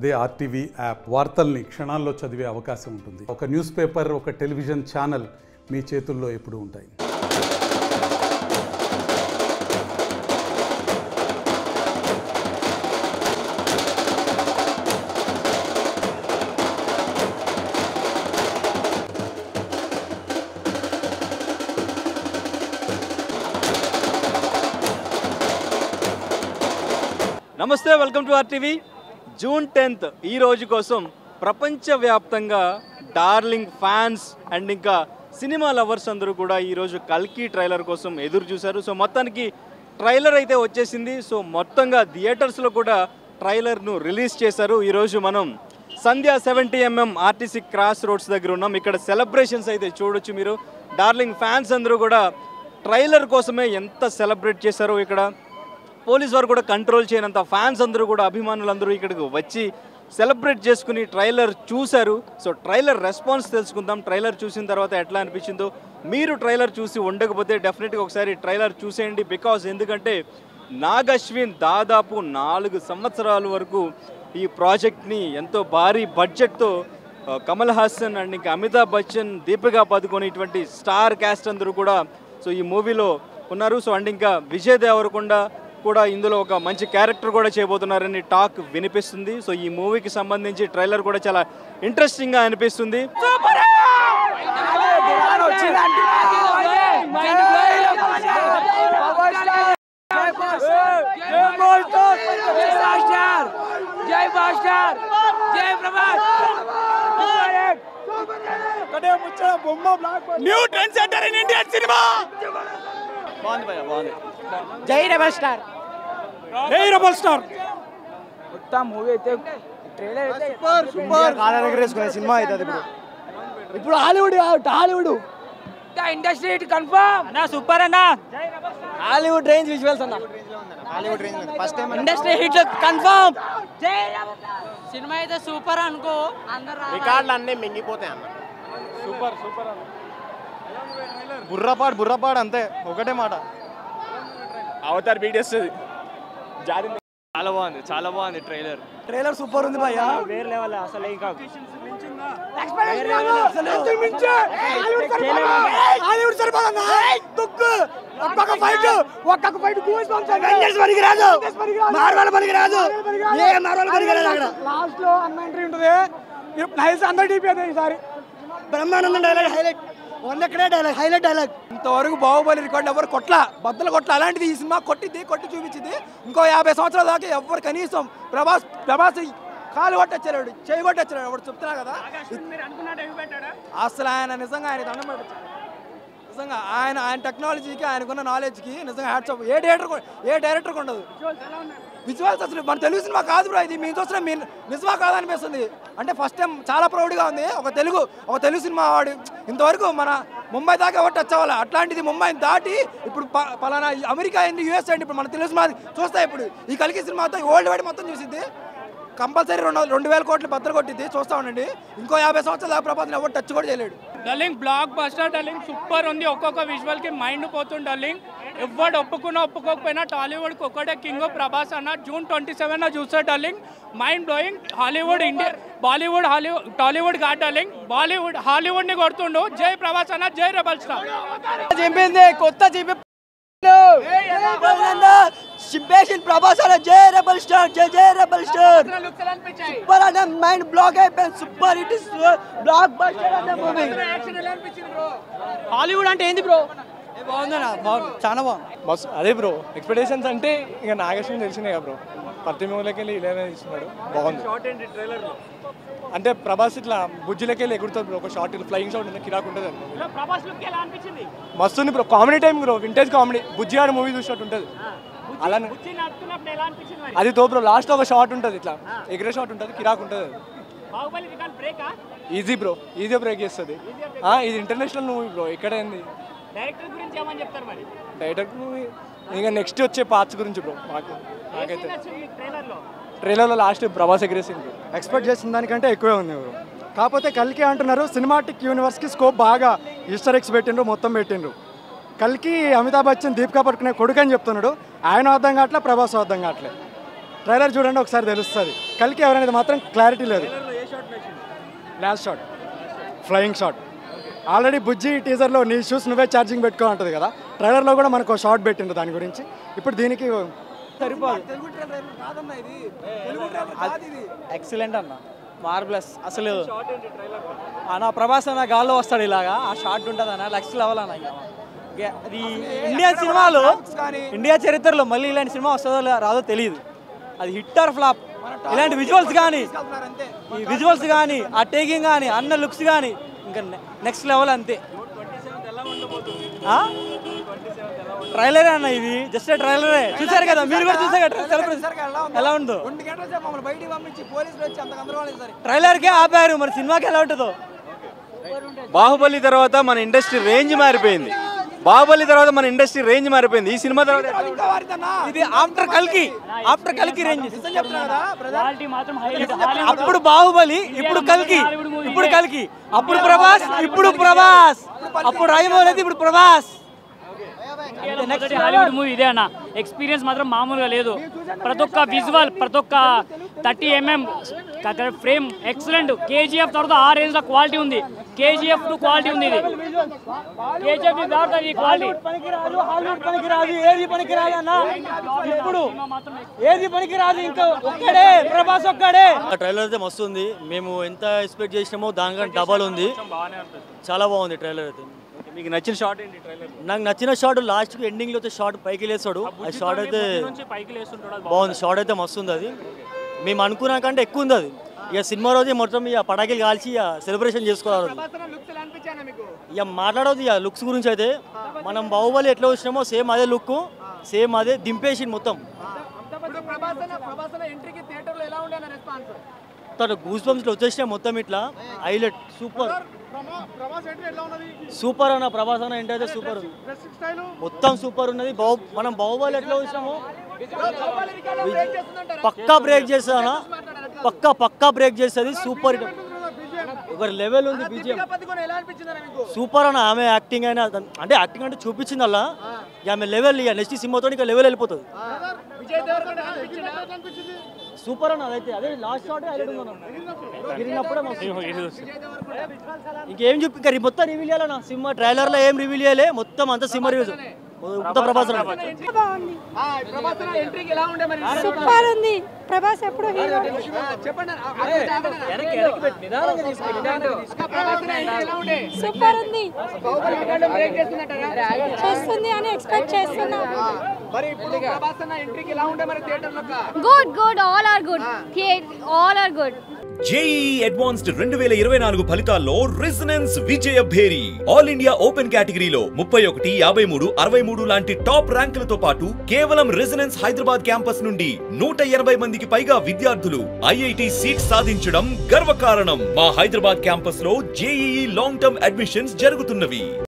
అదే RTV app వార్తల్ని క్షణాల్లో చదివే అవకాశం ఉంటుంది ఒక న్యూస్ పేపర్ ఒక టెలివిజన్ ఛానల్ మీ చేతుల్లో ఎప్పుడూ ఉంటాయి నమస్తే welcome to RTV June tenth ఈ రోజు కోసం ప్రపంచవ్యాప్తంగా డార్లింగ్ ఫ్యాన్స్ అండ్ ఇంకా సినిమా లవర్స్ అందరూ కూడా ఈరోజు కల్కి ట్రైలర్ కోసం ఎదురు చూశారు సో మొత్తానికి ట్రైలర్ అయితే వచ్చేసింది సో మొత్తంగా థియేటర్స్లో కూడా ట్రైలర్ను రిలీజ్ చేశారు ఈరోజు మనం Sandhya seventy MM RTC cross roads దగ్గర ఉన్నాం ఇక్కడ సెలబ్రేషన్స్ అయితే చూడొచ్చు మీరు డార్లింగ్ ఫ్యాన్స్ అందరూ కూడా ట్రైలర్ కోసమే ఎంత సెలబ్రేట్ చేశారో ఇక్కడ పోలీస్ వారు కూడా కంట్రోల్ చేయనంత ఫ్యాన్స్ అందరూ కూడా అభిమానులందరూ ఇక్కడికి వచ్చి సెలబ్రేట్ చేసుకుని ట్రైలర్ చూశారు సో ట్రైలర్ రెస్పాన్స్ తెలుసుకుందాం ట్రైలర్ చూసిన తర్వాత ఎట్లా అనిపించిందో మీరు ట్రైలర్ చూసి ఉండకపోతే డెఫినెట్గా ఒకసారి ట్రైలర్ చూసేయండి బికాజ్ ఎందుకంటే నాగ్ అశ్విన్ దాదాపు నాలుగు సంవత్సరాల వరకు ఈ ప్రాజెక్ట్ని ఎంతో భారీ బడ్జెట్తో ఆ, కమల్ హాసన్ అండ్ ఇంకా అమితాబ్ బచ్చన్ దీపికా పదుకొని ఇటువంటి స్టార్ క్యాస్ట్ అందరూ కూడా సో ఈ మూవీలో ఉన్నారు సో అండ్ ఇంకా విజయ్ దేవరకొండ కూడా ఇందులో ఒక మంచి క్యారెక్టర్ కూడా చేయబోతున్నారని టాక్ వినిపిస్తుంది సో ఈ మూవీకి సంబంధించి ట్రైలర్ కూడా చాలా ఇంట్రెస్టింగ్గా అనిపిస్తుంది జై మాస్టర్ జై Prabhas new trend center in Indian cinema జై రెబల్ స్టార్ జై రెబల్ స్టార్ మొత్తం మూవీ అయితే ట్రైలర్ అయితే సూపర్ కాలర్ ఎగరేసుకునే సినిమా అవుతుంది ఇప్పుడు ఇప్పుడు Hollywood Hollywood industry it confirm అన్నా సూపర్ అన్నా హాలీవుడ్ రేంజ్ విజువల్స్ అన్న Hollywood range first time industry hit confirm cinema అయితే సూపర్ అనుకో అందరు రికార్డులు అన్నీ మింగిపోతాయి అన్న బుర్రపాడు బుర్రపాడు అంతే ఒకటే మాట అవతార్ బీటేస్తుంది చాలా బాగుంది చాలా బాగుంది ట్రైలర్ ట్రైలర్ సూపర్ ఉంది భయ్యా వేరే లెవెల్ అసలు ఇంకా హాలీవుడ్ సరిపోదన్నా దుక్కు ఒక్కొక్క ఫైట్ ఒక్కొక్క ఫైట్ అవెంజర్స్ పనికి రాదు మార్వల్ పనికి రాదు ఏ మార్వల్ పనికి రాదు అక్కడ లాస్ట్ లో అన్న ఎంట్రీ ఉంటుంది నైస్ అందరు డీపీ అదే ఈసారి బ్రహ్మానందం డైలాగ్ హైలైట్ వన్ ఎక్కడే డైలాగ్ హైలైట్ డైలాగ్ ఇంతవరకు బాహుబలి రికార్డు ఎవరు కొట్ల బద్దలు కొట్ల అలాంటిది ఈ సినిమా కొట్టింది కొట్టి చూపించింది ఇంకో యాభై సంవత్సరాల దాకా ఎవరు కనీసం ప్రభాస్ ప్రభాస్ కాలు కొట్టొచ్చాడు చేయి కొట్టొచ్చాడు ఎవరు చెప్తున్నా కదా అసలు ఆయన నిజంగా ఆయన దండం పెట్టచ్చు నిజంగా ఆయన ఆయన టెక్నాలజీకి ఆయనకున్న నాలెడ్జ్కి నిజంగా హ్యాట్స్ ఏ డైరెక్టర్ ఏ డైరెక్టర్కి ఉండదు విజువల్స్ అసలు మన తెలుగు సినిమా కాదు బ్రో ఇది మీ చూసిన మీ నిజమా కాదు అనిపిస్తుంది అంటే ఫస్ట్ టైం చాలా ప్రౌడ్గా ఉంది ఒక తెలుగు ఒక తెలుగు సినిమా వాడు ఇంతవరకు మన ముంబై దాకా ఎవరు టచ్ అవ్వాలి అట్లాంటిది ముంబైని దాటి ఇప్పుడు ప- పలానా ఈ అమెరికా అయింది యూఎస్ అయింది ఇప్పుడు మన తెలుగు సినిమా చూస్తాయి ఇప్పుడు ఈ కలికి సినిమాతో ఓల్డ్ వైడ్ మొత్తం చూసింది కంపల్సరీ రెండు రెండు వేల కోట్లు బద్దలు కొట్టింది చూస్తా ఉండండి ఇంకో యాభై సంవత్సరాల దాకా ప్రపంచం ఎవరు టచ్ కూడా చేయలేడు darling blockbuster darling super ఉంది ఒక్కొక్క విజువల్ కి మైండ్ పోతుంది డల్లింగ్ ఎవడు ఒప్పుకున్నా ఒప్పుకోకపోయినా టాలీవుడ్ కి ఒక్కడే కింగ్ ప్రభాస్ అన్న జూన్ ట్వంటీ సెవెన్ చూస్తారు darling mind blowing Hollywood India Bollywood Hollywood Tollywood కాదు డల్లింగ్ బాలీవుడ్ హాలీవుడ్ ని కొడుతుండు జై ప్రభాస్ అన్న జై రెబల్ స్టార్ చెప్పింది కొత్త చెప్పి సింపేషన్ ప్రభాస్ అన్న జై రెబల్ స్టార్ జై జై రెబల్ స్టార్ సూపర్ అన్న మైండ్ బ్లాక్ అయిపోయింది super it is blockbuster అన్న మూవీ హాలీవుడ్ అంటే ఏంది బ్రో బాగుందన్న బాగుంది చాలా బాగుంది మస్తు అదే బ్రో ఎక్స్పెక్టేషన్స్ అంటే ఇంకా నాగేశ్వరం తెలిసినాయి కదా బ్రో ప్రతి మూలకి వెళ్ళి ఇలానే ఇస్తున్నాడు బాగుంది అంటే ప్రభాస్ ఇట్లా బుజ్జిలకి వెళ్ళి ఎగురుతుంది బ్రో ఒక షార్ట్ ఇట్లా ఫ్లయింగ్ షాట్ ఉంది కిరాక్ ఉంటుంది అది. ప్రభాస్ లుక్ ఎలా అనిపించింది మస్తు ఉంది bro comedy time bro vintage comedy Bujji గారి మూవీ చూసినట్టు ఉంటుంది అలానే బుజ్జి నడుతున్నప్పుడు ఎలా అనిపించింది మరి అది తో బ్రో లాస్ట్ ఒక షార్ట్ ఉంటుంది ఇట్లా ఎగిరే షాట్ ఉంటుంది కిరాక్ ఉంటుంది అది బాహుబలి రికార్డ్ బ్రేకా ఈజీ బ్రో ఈజీ బ్రేక్ చేస్తుంది ఇది ఇంటర్నేషనల్ మూవీ బ్రో ఇక్కడ ఏంది డైరెక్టర్ గురించి ఏమని చెప్తారు మరి డైరెక్ట్ మూవీ ఇంకా నెక్స్ట్ వచ్చే పార్ట్స్ గురించి బ్రో మాకు నాకైతే ట్రైలర్ లో ట్రైలర్లో లాస్ట్ ప్రభాస్ ఎగ్రెసింగ్ బ్రో ఎక్స్పెక్ట్ చేసిన దానికంటే ఎక్కువే ఉంది బ్రో కాకపోతే కల్కి అంటున్నారు సినిమాటిక్ యూనివర్స్కి స్కోప్ బాగా ఈస్టర్ ఎక్స్ పెట్టిండ్రు మొత్తం పెట్టిండ్రు కల్కి అమితాబ్ బచ్చన్ దీపికా పట్టుకునే కొడుకు అని చెప్తున్నాడు ఆయన అర్థం కావట్లే ప్రభాస్ అర్థం కావట్లే ట్రైలర్ చూడండి ఒకసారి తెలుస్తుంది కలికి ఎవరనేది మాత్రం క్లారిటీ లేదు last shot flying shot already Bujji టీజర్లో నీ షూస్ నువ్వే ఛార్జింగ్ పెట్టుకో ఉంటుంది కదా ట్రైలర్లో కూడా మనకు షార్ట్ పెట్టిండు దాని గురించి ఇప్పుడు దీనికి సరిపోదు తెలుగు ట్రైలర్ కాదన్న ఇది తెలుగు ట్రైలర్ కాదు ఇది ఎక్సలెంట్ అన్న మార్బలస్ అసలు అన్న ప్రభాస్ అన్న గాల్లో వస్తాడు ఇలాగా ఆ షార్ట్ ఉంటుంది అన్న లక్స్ లెవెల్ అన్న ఇక. ఇక అది ఇండియా సినిమాలో ఇండియా చరిత్రలో మళ్ళీ ఇలాంటి సినిమా వస్తుందో లే- రాదో తెలియదు అది హిట్ ఆర్ ఫ్లాప్ ఇలాంటి విజువల్స్ కానీ ఈ విజువల్స్ కానీ ఆ టేకింగ్ కానీ అన్న లుక్స్ కానీ ఇంకా నెక్స్ట్ లెవెల్ అంతే ట్రైలరే అన్న ఇది జస్ట్ ట్రైలరే చూసారు కదా మీరు కూడా చూసారు కదా సెలబ్రేషన్ ఎలా ఉందో రెండు గంటల సేపు మమ్మల్ని బయటికి పంపించి పోలీసులు వచ్చి అంత గందరగోళం సరే ట్రైలర్కే ఆపారు మరి సినిమాకి ఎలా ఉంటుందో బాహుబలి తర్వాత మన ఇండస్ట్రీ రేంజ్ మారిపోయింది బాహుబలి తర్వాత మన ఇండస్ట్రీ రేంజ్ మారిపోయింది ఈ సినిమా తర్వాత ఎట్లా ఉంటుంది? ఇది ఆఫ్టర్ కల్కి ఆఫ్టర్ కల్కి రేంజ్ క్వాలిటీ మాత్రం హైలైట్ అప్పుడు బాహుబలి ఇప్పుడు కల్కి ఇప్పుడు కల్కి అప్పుడు ప్రభాస్ ఇప్పుడు ప్రభాస్ అప్పుడు రాజమౌళి అయితే ఇప్పుడు ప్రభాస్ మొదటి హాలీవుడ్ మూవీ ఇదే అన్న ఎక్స్పీరియన్స్ మాత్రం మామూలుగా లేదు ప్రతి ఒక్క విజువల్ ప్రతి ఒక్క thirty MM frame excellent KGF తర్వాత ఆ రేంజ్ లో క్వాలిటీ ఉంది కేజీఎఫ్ టు క్వాలిటీ ఉంది ఇది కేజీఎఫ్ దాటుతుంది ఈ క్వాలిటీ పనికిరాదు హాలీవుడ్ పనికిరాదు ఏది పనికిరాదు అన్న ఇప్పుడు ఏది పనికిరాదు ఇంకా ఒక్కడే ప్రభాస్ ఒక్కడే ట్రైలర్ అయితే మస్తు ఉంది మేము ఎంత ఎక్స్పెక్ట్ చేసినామో దానికంటే డబల్ ఉంది చాలా బాగుంది ట్రైలర్ అయితే మీకు నచ్చిన షార్ట్ ఏంటి ట్రైలర్ నాకు నచ్చిన షాట్ లాస్ట్ ఎండింగ్ లో అయితే షార్ట్ పైకి లేస్తాడు ఆ షాట్ అయితే పైకి లేస్తుంటాడు బాగుంది షాట్ అయితే మస్తు ఉంది అది మేము అనుకున్న కంటే ఎక్కువ ఉంది అది ఇక సినిమా రోజు మొత్తం ఇక పటాకీలు కాల్చి ఇక సెలబ్రేషన్ చేసుకోవాలి ఇక మాట్లాడదు ఇక లుక్స్ గురించి అయితే మనం బాహుబలి ఎట్లా వచ్చినామో సేమ్ అదే లుక్ సేమ్ అదే దింపేసి మొత్తం ప్రభాస్ అన్న ప్రభాస్ అన్న ఎంట్రీకి థియేటర్లో ఎలా ఉండే రెస్పాన్స్ తన గూస్ బంప్స్ వచ్చేసినాయి మొత్తం ఇట్లా హైలైట్ సూపర్ ప్రభాస్ ఎంట్రీ ఎలా ఉన్నది సూపర్ అన్న ప్రభాస్ అన్న ఏంటైతే సూపర్ ఉంది డ్రెస్సింగ్ స్టైల్ మొత్తం సూపర్ ఉన్నది బాహు మనం బాహుబలి ఎట్లా వచ్చినామో పక్కా బ్రేక్ చేస్తుంది అన్న పక్కా పక్కా బ్రేక్ చేస్తుంది సూపర్ హిట్ ఒక లెవెల్ ఉంది బీజిఎం ఎలా అనిపించింది మీకు సూపర్ అన్న ఆమె యాక్టింగ్ అయినా అదం- అంటే యాక్టింగ్ అంటే చూపించింది అలా ఇక ఆమె లెవెల్ ఇక నెక్స్ట్ సినిమాతో ఇక లెవెల్ వెళ్ళిపోతుంది విజయ్ దేవరకొండ అనిపించిందా అనిపించింది సూపర్ అన్న అదైతే అదే లాస్ట్ షాట్ హైలైట్ ఉంది అన్న గిరినప్పుడే మస్తు. ఇంకేం చెప్పి ఇంకా మొత్తం రివీల్ చేయాలన్న సినిమా ట్రైలర్ లో ఏం రివీల్ చేయలే మొత్తం అంతా సినిమా రివ్యూస్ మొత్తం ప్రభాస్ అన్న. బాగుంది ప్రభాస్ అన్న ఎంట్రీకి ఎలా ఉండే మరి సూపర్ ఉంది ప్రభాస్ ఎప్పుడు హీరో చెప్పండి అన్న. ఆ, ఆ, ప్రభాస్ అన్న ఎంట్రీ ఎలా ఉండే సూపర్ ఉంది బాహుబలి రికార్డు బ్రేక్ చేస్తుందంటారా చేస్తుంది అని ఎక్స్పెక్ట్ చేస్తున్నాం మరి ఇప్పుడు ప్రభాస్ అన్న ఎంట్రీకి ఎలా ఉండే మరి థియేటర్ లో good good all are good all are good JEE advanced రెండు వేల ఇరవై నాలుగు ఫలితాల్లో రెసిడెన్స్ విజయ భేరి ఆల్ ఇండియా ఓపెన్ కేటగిరీలో ముప్పై ఒకటి యాభై మూడు అరవై మూడు లాంటి టాప్ ర్యాంకులతో పాటు కేవలం రెసిడెన్స్ హైదరాబాద్ క్యాంపస్ నుండి నూట ఎనభై మందికి పైగా విద్యార్థులు ఐఐటి సీట్ సాధించడం గర్వకారణం మా హైదరాబాద్ క్యాంపస్ లో జేఈఈ లాంగ్ టర్మ్ అడ్మిషన్స్ జరుగుతున్నవి